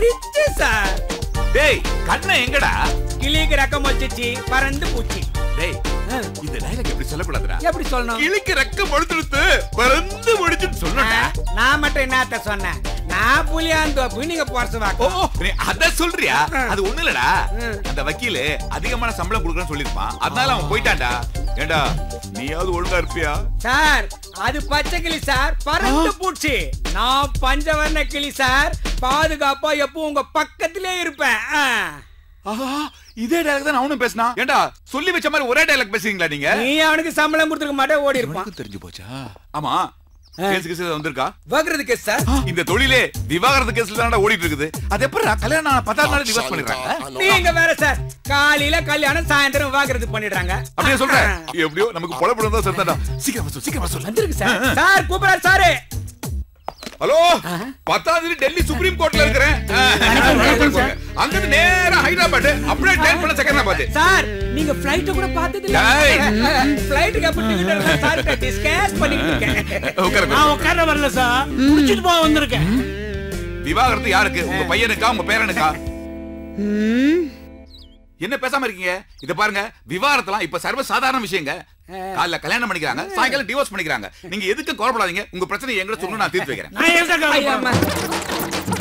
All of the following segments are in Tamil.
பிச்சு சார் டேய் கண்ணை எங்கடா கிளிக்கு ரக்கம் வச்சிச்சு பறந்து பூச்சி டேய் இந்த டைலாக் எப்படி சொல்லக்கூடாதுடா எப்படி சொல்லணும் கிளிக்கு ரெக்க முழுத்துடுத்து பறந்து முடிச்சுன்னு சொல்லணும்டா நான் மட்டும் என்னத்த சொன்னேன் நான் புலியாந்தோப்பு நீங்க பொறசு ஓ வாக்கு நீ அத சொல்றியா அது ஒண்ணு இல்லடா அந்த வக்கீல் அதிகமான சம்பளம் கொடுக்கறேன்னு சொல்லிருப்பான் அதனால அவன் போயிட்டான்டா ஏண்டா நீயாவது ஒழுங்கா இருப்பியா சார் அது பச்சை கிளி சார் பறந்து பூச்சி நான் பஞ்சவர்ண கிளி சார் பாதுகாப்பா எப்போ உங்க பக்கத்திலே இருப்பேன் ஆ. ஆஹா இதே டைலாக் தான் அவனும் பேசினா ஏண்டா சொல்லி வச்ச மாதிரி ஒரே டைலாக் பேசுறீங்களா நீங்க நீ அவனுக்கு சம்பளம் கொடுத்துருக்க மாட்டே ஓடி இருப்பான் உனக்கு தெரிஞ்சு போச்சா ஆமா கேஸ் கேஸ் ஏதாவது வந்திருக்கா வகுறதுக்கு சார் இந்த தொழிலே விவாகரத்து கேஸ்ல தானடா ஓடிட்டு இருக்குது அது எப்படி கல்யாணம் ஆன பத்தாறு நாள் டிவோர்ஸ் பண்ணிடுறாங்க நீங்க வேற சார் காலையில கல்யாணம் சாயந்தரம் வாக்குறது பண்ணிடுறாங்க அப்படியே சொல்றேன் எப்படியோ நமக்கு பொழப்பு தான் செத்தாடா சீக்கிரமா சொல்லு சீக்கிரமா சொல்லு வந்திருக்கு சார் சார் கூப்பிடாரு சாரு ஹலோ பத்தாம் தேதி டெல்லி சுப்ரீம் கோர்ட்ல இருக்கிறேன் அங்க இருந்து நேரா ஹைதராபாத் அப்படியே ட்ரெயின் பண்ண செகண்ட் சார் நீங்க ஃளைட் கூட பார்த்தது இல்ல டேய். ஃளைட்டுக்கு அப்படி டிக்கெட் எடுத்தா சார் டிஸ்கஸ் பண்ணிட்டு இருக்கேன் உட்காருங்க. நான் உட்கார வரல சார் முடிச்சிட்டு போக வந்திருக்கேன் விவாகரத்து யாருக்கு உங்க பையனுக்கா உங்க பேரனுக்கா என்ன பேசாம இருக்கீங்க இத பாருங்க விவாகரத்துலாம் இப்ப சர்வ சாதாரண விஷயங்க காலைல கல்யாணம் பண்ணிக்கிறாங்க சாயங்காலம் டிவோர்ஸ் பண்ணிக்கிறாங்க நீங்க எதுக்கு கவலைப்படாதீங்க உங்க பிரச்சனை எங்கிட்ட சொல்லுங்க நான் தீர்த்து வைக்கிறேன் நான் எதுக்கு கவலைப்படுறேன்?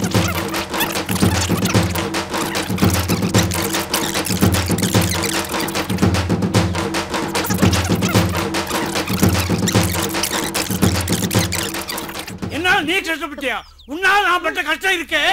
என்ன நீ கஷ்டப்பட்டியா உன்னால நான் பட்ட கஷ்டம் இருக்கே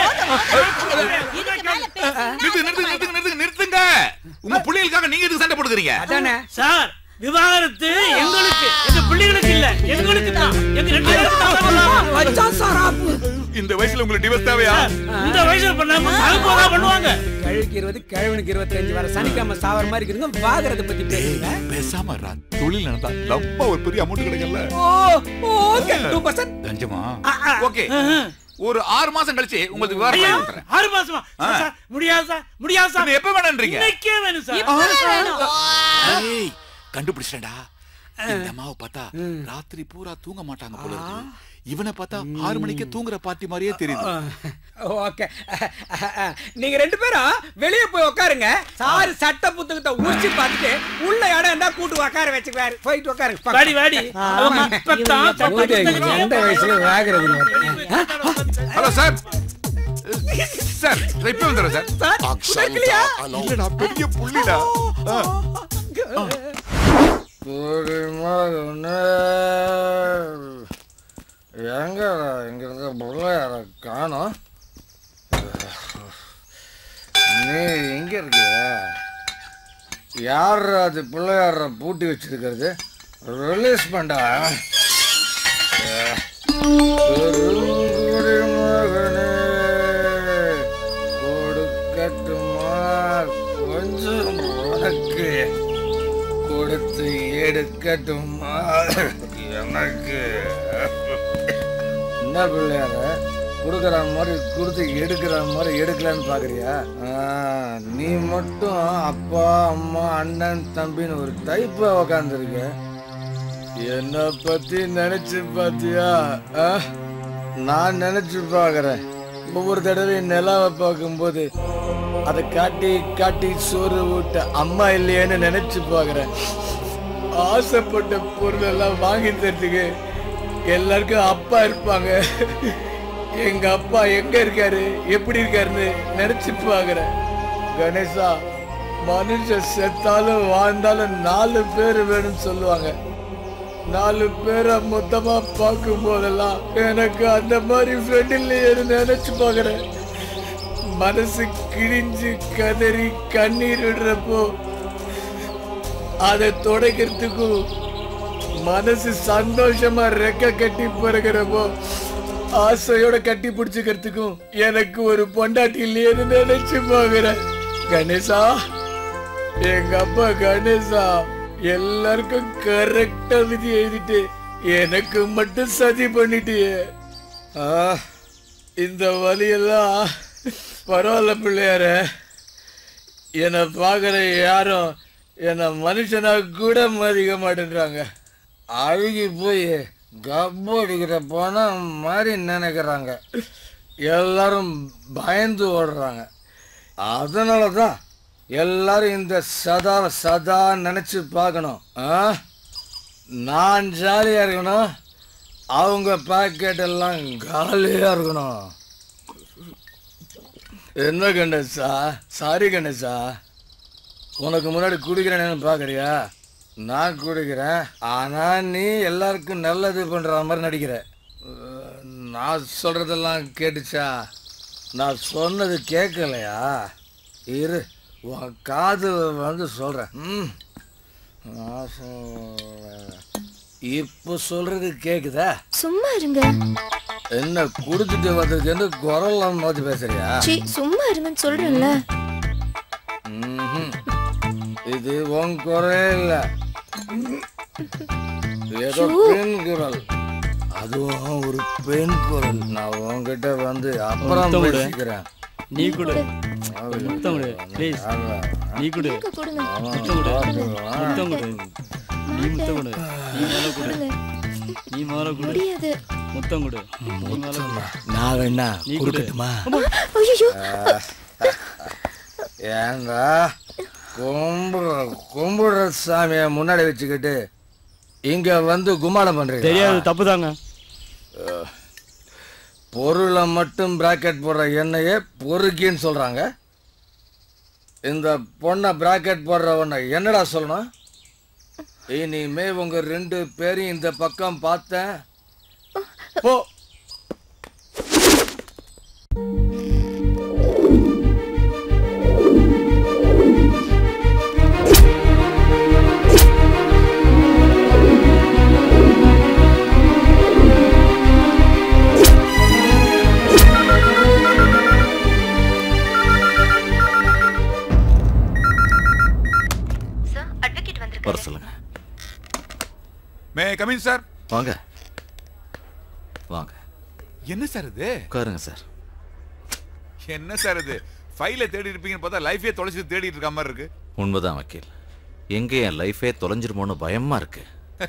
நிறுத்து நிறுத்து நிறுத்துங்க நிறுத்துங்க நிறுத்துங்க உங்க பிள்ளைகளுக்காக நீங்க எதுக்கு சண்டை போட்டுக்கிறீங்க அதானே சார் விவாகரத்து எங்களுக்கு எங்க பிள்ளைகளுக்கு இல்ல எங்களுக்கு தான் எங்க ரெண்டு பேருக்கு தான் பண்ணலாம். வச்சான் சார் ஆப்பு இந்த வயசுல உங்களுக்கு டிவோர்ஸ் தேவையா இந்த வயசுல பண்ணாம சாகுபோதா பண்ணுவாங்க கழுக்கு இருபது கிழவனுக்கு இருபத்தஞ்சு வர சனிக்கிழமை சாவர மாதிரி இருக்குதுங்க வாகுறத பத்தி பேசுங்க பேசாம இருடா. தொழில் நடந்தா ரொம்ப ஒரு பெரிய அமௌண்ட் கிடைக்கல ஓ ஓகே டூ பர்சன்ட் கஞ்சமா ஓகே ஒரு ஆறு மாசம் கழிச்சு உங்களுக்கு விவரம் ஐயா, பண்ணி கொடுக்குறேன். ஆறு மாசமா சார், சார், முடியாது சார் முடியாது சார் இது எப்ப வேணும்ன்றீங்க இன்னைக்கே வேணும் சார் ஏய், கண்டுபிடிச்சிட்டேன்டா இந்த அம்மாவை பார்த்தா ராத்திரி பூரா தூங்க மாட்டாங்க போல இருக்கு இவனை பார்த்தா ஆறு மணிக்கு தூங்குற பார்ட்டி மாதிரியே தெரியுது ஓகே நீங்க ரெண்டு பேரும் வெளிய போய் உட்காருங்க சாரு சட்ட புத்தகத்தை உரிச்சு பார்த்துட்டு உள்ள இடம் இருந்தா கூட்டு உட்கார வச்சுக்குவாரு போயிட்டு உட்காருங்க வாடி வாடி அவங்க இப்பதான் சட்ட புத்தகத்தை எந்த வயசுல வாகுறது ஹலோ சார் சார் இப்ப வந்துடுறேன் சார் சார் உனக்குலையா? இல்லடா பெரிய புள்ளிடா ஆ. எங்க இங்க இருக்க பிள்ளையார காணோம் நீ எங்க இருக்கிய யார் அது பிள்ளையார பூட்டி வச்சிருக்கிறது ரிலீஸ் பண்ணா பெருங்குடி மகனே, கொடுக்கட்டுமா கொஞ்சம் உனக்கு கொடுத்து எடுக்கட்டுமா எனக்கு என்ன பிள்ளையார கொடுக்குற மாதிரி கொடுத்து எடுக்கிற மாதிரி எடுக்கலான்னு பார்க்குறியா நீ மட்டும் அப்பா அம்மா அண்ணன் தம்பின்னு ஒரு டைப்பா உக்காந்துருக்க என்னை பத்தி நினைச்சு பார்த்தியா ஆ? நான் நினைச்சு பார்க்குறேன் ஒவ்வொரு தடவையும் நிலாவை பார்க்கும்போது அதை காட்டி காட்டி சோறு ஊட்ட அம்மா இல்லையேன்னு நினைச்சு பார்க்குறேன் ஆசைப்பட்ட பொருள் எல்லாம் வாங்கி தரதுக்கு எல்லாருக்கும் அப்பா இருப்பாங்க எங்க அப்பா எங்க இருக்காரு எப்படி இருக்காருன்னு நினைச்சு பார்க்குறேன் கணேசா மனுஷன் செத்தாலும் வாழ்ந்தாலும் நாலு பேர் வேணும்னு சொல்லுவாங்க நாலு பேரை மொத்தமா பார்க்கும் போதெல்லாம் எனக்கு அந்த மாதிரி ஃப்ரெண்ட் இல்லையேன்னு நினைச்சு பார்க்குறேன் மனசு கிழிஞ்சு கதறி கண்ணீர் விடுறப்போ அதை துடைக்கிறதுக்கும் மனசு சந்தோஷமா ரெக்க கட்டி பிறகுறப்போ ஆசையோட கட்டி பிடிச்சுக்கிறதுக்கும் எனக்கு ஒரு பொண்டாட்டி இல்லையேன்னு நினைச்சு பார்க்கிறேன் கணேசா எங்க அப்பா கணேசா எல்லாருக்கும் கரெக்டா விதி எழுதிட்டு எனக்கு மட்டும் சதி பண்ணிட்டியே ஆ, இந்த வழியெல்லாம் பரவாயில்ல பிள்ளையார என்னை பார்க்குற யாரும் என்னை மனுஷனா கூட மதிக்க மாட்டேன்றாங்க அழுகி போய் கப்பு அடிக்கிற போனா மாதிரி நினைக்கிறாங்க எல்லாரும் பயந்து ஓடுறாங்க அதனால தான் எல்லாரும் இந்த சதாவை சதா நினச்சி பார்க்கணும் ஆ நான் ஜாலியாக இருக்கணும் அவங்க பாக்கெட் எல்லாம் காலியாக இருக்கணும் என்ன கணேசா சாரி கணேசா உனக்கு முன்னாடி குடிக்கிறேன்னு பார்க்குறியா நான் குடிக்கிறேன் ஆனால் நீ எல்லாருக்கும் நல்லது பண்ணுற மாதிரி நடிக்கிற அஹ், நான் சொல்கிறதெல்லாம் கேட்டுச்சா நான் சொன்னது கேட்கலையா இரு உன் காது வந்து சொல்கிறேன் ம் நான் சொல்றேன். இப்போ சொல்கிறது கேட்குதா சும்மா இருங்க என்ன குடிச்சிட்டு வந்ததுக்கு குரல்லாம் மாதிரி பேசுறியா சீ சும்மா இருங்கன்னு சொல்றேன்ல ம்ஹும். இது உன் குரலே இல்ல ஏதோ பெண் குரல் அதுவும் ஒரு பெண் குரல் நான் உன்கிட்ட வந்து அப்புறம் முத்தம் கொடு. பேசிக்கிறேன் நீ கொடு முத்தம் கொடு ப்ளீஸ் நீ கொடு நீங்க கொடுங்க முத்தம் கொடு முத்தம் கொடு நீ முத்தம் கொடு நீ மேல கொடு கொடுங்க நீ மேல கொடு முடியாது முத்தம் கொடு நீ மேல கொடு நான் வேணா நீ கொடு. கொடுக்கட்டுமா ஐயோ ஏண்டா கும்பிடுற கும்பிடுற சாமியை முன்னாடி வச்சுக்கிட்டு இங்க வந்து கும்மாளம் பண்றீங்க தெரியாது தப்பு தாங்க பொருளை மட்டும் பிராக்கெட் போடுற எண்ணெயே பொறுக்கின்னு சொல்றாங்க இந்த பொண்ணை பிராக்கெட் போடுறவனை என்னடா சொல்லணும் இனிமே உங்க ரெண்டு பேரையும் இந்த பக்கம் பார்த்தேன் போ சார் அட்வொகேட் வர வந்திருக்காரு சொல்லுங்க மே கமின் சார் வாங்க வாங்க என்ன சார் இது உட்காருங்க சார் என்ன சார் இது ஃபைல தேடி இருப்பீங்கன்னு பார்த்தா லைஃபே தொலைச்சு தேடிட்டு இருக்க மாதிரி இருக்கு உண்மைதான் வக்கீல் எங்க என் லைஃபே தொலைஞ்சிருமோன்னு பயமா இருக்கு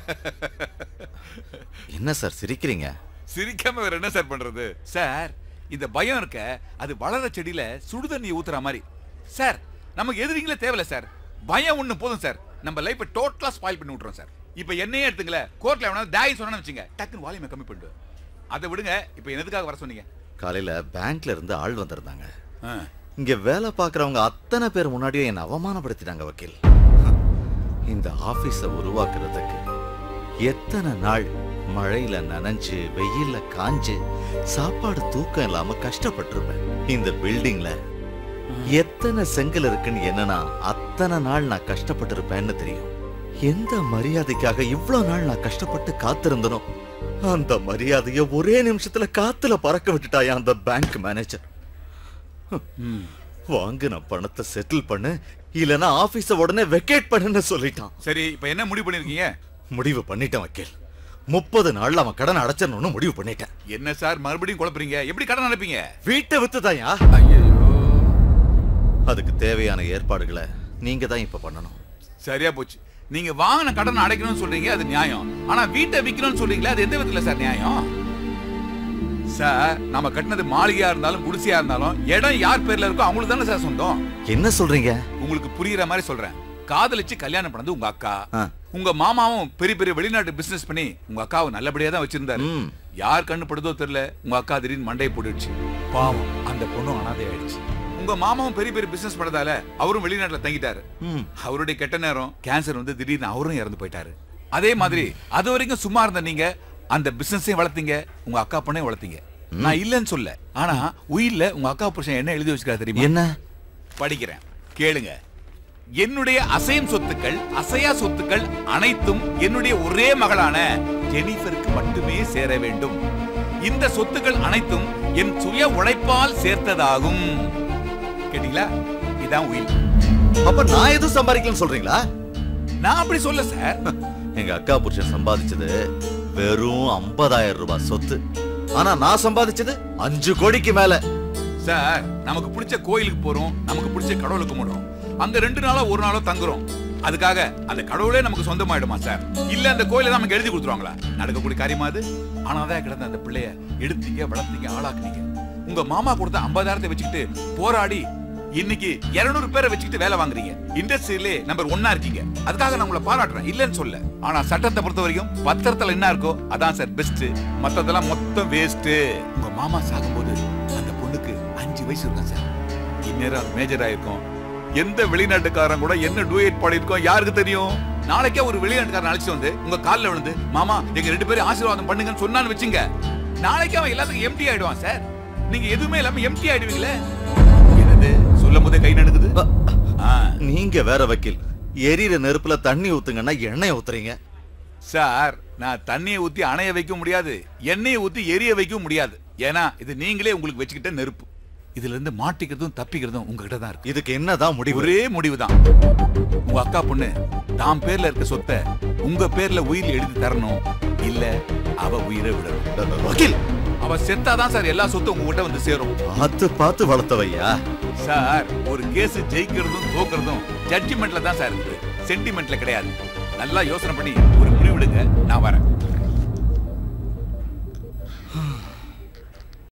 என்ன சார் சிரிக்கிறீங்க சிரிக்காம வேற என்ன சார் பண்றது சார் இந்த பயம் இருக்க அது வளர செடியில சுடுதண்ணி ஊத்துற மாதிரி சார் நமக்கு எதிரிங்களே தேவையில்ல சார் பயம் ஒண்ணு போதும் சார் நம்ம லைஃப்பை டோட்டலா ஸ்பாயில் பண்ணி விட்டுறோம் சார் இப்போ என்னையே எடுத்துங்களேன் கோர்ட்ல எவனா தாய் சொன்னா வச்சுங்க டக்குன்னு வால்யூமை கம்மி பண்ணிட்டு அதை விடுங்க இப்போ எதுக்காக வர சொன்னீங்க காலையில பேங்க்ல இருந்து ஆள் வந்திருந்தாங்க ஆ. இங்க வேலை பார்க்கறவங்க அத்தனை பேர் முன்னாடியும் என்னை அவமானப்படுத்திட்டாங்க வக்கீல் இந்த ஆபீஸ உருவாக்குறதுக்கு எத்தனை நாள் மழையில நனைஞ்சு வெயில்ல காஞ்சு சாப்பாடு தூக்கம் இல்லாம கஷ்டப்பட்டிருப்பேன் இந்த பில்டிங்ல எத்தனை செங்கல் இருக்குன்னு என்னன்னா அத்தனை நாள் நான் கஷ்டப்பட்டிருப்பேன்னு தெரியும் எந்த மரியாதைக்காக இவ்வளவு நாள் நான் கஷ்டப்பட்டு காத்திருந்தனோ அந்த மரியாதைய ஒரே நிமிஷத்துல காத்துல பறக்க விட்டுட்டாயா அந்த பேங்க் மேனேஜர் வாங்கின பணத்தை செட்டில் பண்ணு இல்லனா ஆபீஸ உடனே வெக்கேட் பண்ணுன்னு சொல்லிட்டான் சரி இப்போ என்ன முடிவு பண்ணிருக்கீங்க முடிவு பண்ணிட்டேன் வக்கீல் முப்பது நாள்ல அவன் கடன் அடைச்சிடணும்னு முடிவு பண்ணிட்டேன் என்ன சார் மறுபடியும் குழப்புறீங்க எப்படி கடன் அனுப்பீங்க வீட்டை வித்துதாயா ஐயோ அதுக்கு தேவையான ஏற்பாடுகளை நீங்க தான் இப்ப பண்ணணும் சரியா போச்சு நீங்க வாங்கின கடன் அடைக்கணும்னு சொல்றீங்க அது நியாயம் ஆனா வீட்டை விக்கணும்னு சொல்றீங்களா அது எந்த விதத்துல சார் நியாயம் சார் நம்ம கட்டினது மாளிகையா இருந்தாலும் குடிசையா இருந்தாலும் இடம் யார் பேர்ல இருக்கோ அவங்களுக்கு தானே சார் சொந்தம் என்ன சொல்றீங்க உங்களுக்கு புரியுற மாதிரி சொல்றேன் காதலிச்சு கல்யாணம் பண்ணது உங்க அக்கா ஆ. உங்க மாமாவும் பெரிய பெரிய வெளிநாட்டு பிசினஸ் பண்ணி உங்க அக்காவை நல்லபடியா தான் வச்சிருந்தாரு ம். யார் கண்ணு படுதோ தெரியல உங்க அக்கா திடீர்னு மண்டையை போட்டுடுச்சு பாவம் அந்த பொண்ணும் அனாதை ஆயிடுச்சு உங்க மாமாவும் பெரிய பெரிய பிசினஸ் பண்ணதால அவரும் வெளிநாட்டுல தங்கிட்டாரு ம். அவருடைய கெட்ட நேரம் கேன்சர் வந்து திடீர்னு அவரும் இறந்து போயிட்டாரு அதே மாதிரி அது வரைக்கும் சும்மா இருந்த நீங்க அந்த பிசினஸையும் வளர்த்தீங்க உங்க அக்கா பொண்ணையும் வளர்த்தீங்க நான் இல்லைன்னு சொல்ல ஆனா உயிர்ல உங்க அக்கா புருஷன் என்ன எழுதி வச்சுக்காரு தெரியுமா என்ன படிக்கிறேன் கேளுங்க என்னுடைய அசையும் சொத்துக்கள் அசையா சொத்துக்கள் அனைத்தும் என்னுடைய ஒரே மகளான ஜெனிஃபருக்கு மட்டுமே சேர வேண்டும் இந்த சொத்துக்கள் அனைத்தும் என் சுய உழைப்பால் சேர்த்ததாகும் கேட்டீங்களா இதான் உயில் அப்ப நான் எதுவும் சம்பாதிக்கலன்னு சொல்றீங்களா நான் அப்படி சொல்ல சார் எங்க அக்கா புருஷன் சம்பாதிச்சது வெறும் 50000 ரூபாய் சொத்து ஆனா நான் சம்பாதிச்சது அஞ்சு கோடிக்கு மேல சார் நமக்கு பிடிச்ச கோயிலுக்கு போறோம் நமக்கு பிடிச்ச கடவுளுக்கு கும்பிடுறோம் அங்க ரெண்டு நாளோ ஒரு நாளோ தங்குறோம் அதுக்காக அந்த கடவுளே நமக்கு சொந்தமாயிடுமா சார் இல்ல அந்த கோயிலை நமக்கு எழுதி கொடுத்துருவாங்களா நடக்கக்கூடிய காரியமா அது ஆனாதான் கிடந்த அந்த பிள்ளைய எடுத்தீங்க வளர்த்தீங்க ஆளாக்குனீங்க உங்க மாமா கொடுத்த ஐம்பதாயிரத்தை வச்சுக்கிட்டு போராடி இன்னைக்கு 200 பேரை வச்சுக்கிட்டு வேலை வாங்குறீங்க இண்டஸ்ட்ரியிலே நம்பர் ஒன்னா இருக்கீங்க அதுக்காக நான் உங்களை பாராட்டுறேன் இல்லைன்னு சொல்ல ஆனா சட்டத்தை பொறுத்த வரைக்கும் பத்திரத்துல என்ன இருக்கோ அதான் சார் பெஸ்ட் மத்ததெல்லாம் மொத்தம் வேஸ்ட் உங்க மாமா சாகும்போது அந்த பொண்ணுக்கு அஞ்சு வயசு இருக்கும் சார் இந்நேரம் அது மேஜர் ஆயிருக்கும் எந்த வெளிநாட்டுக்காரன் கூட என்ன டூயட் பாடியிருக்கோம் யாருக்கு தெரியும் நாளைக்கே ஒரு வெளிநாட்டுக்காரன் அழைச்சிட்டு வந்து உங்க கால்ல விழுந்து மாமா எங்க ரெண்டு பேரும் ஆசீர்வாதம் பண்ணுங்கன்னு சொன்னான்னு வச்சுங்க நாளைக்கு அவன் எல்லாத்துக்கும் எம்டி ஆயிடுவான் சார் நீங்க எதுவுமே இல்லாம எம்டி ஆயிடுவீங்களே என்னது சொல்லும் போதே கை நடுக்குது ஆ, நீங்க வேற வக்கீல் எரியிற நெருப்புல தண்ணி ஊத்துங்கன்னா எண்ணெய் ஊத்துறீங்க சார் நான் தண்ணியை ஊத்தி அணைய வைக்க முடியாது எண்ணெயை ஊத்தி எரிய வைக்க முடியாது ஏன்னா இது நீங்களே உங்களுக்கு வச்சுக்கிட்ட நெருப்பு இதுல இருந்து மாட்டிக்கிறதும் தப்பிக்கிறதும் உங்ககிட்ட தான் இருக்கு இதுக்கு என்னதான் முடிவு ஒரே முடிவுதான் உங்க அக்கா பொண்ணு தாம் பேர்ல இருக்க சொத்தை உங்க பேர்ல உயிர் எழுதி தரணும் இல்ல அவ உயிரை விடணும் வக்கீல் அவ செத்தாதான் சார் எல்லா சொத்தும் உங்ககிட்ட வந்து சேரும் பார்த்து பார்த்து வளர்த்தவையா சார் ஒரு கேஸ் ஜெயிக்கிறதும் தோக்குறதும் ஜட்ஜ்மெண்ட்ல தான் சார் இருக்கு சென்டிமெண்ட்ல கிடையாது நல்லா யோசனை பண்ணி ஒரு முடிவெடுங்க நான் வரேன்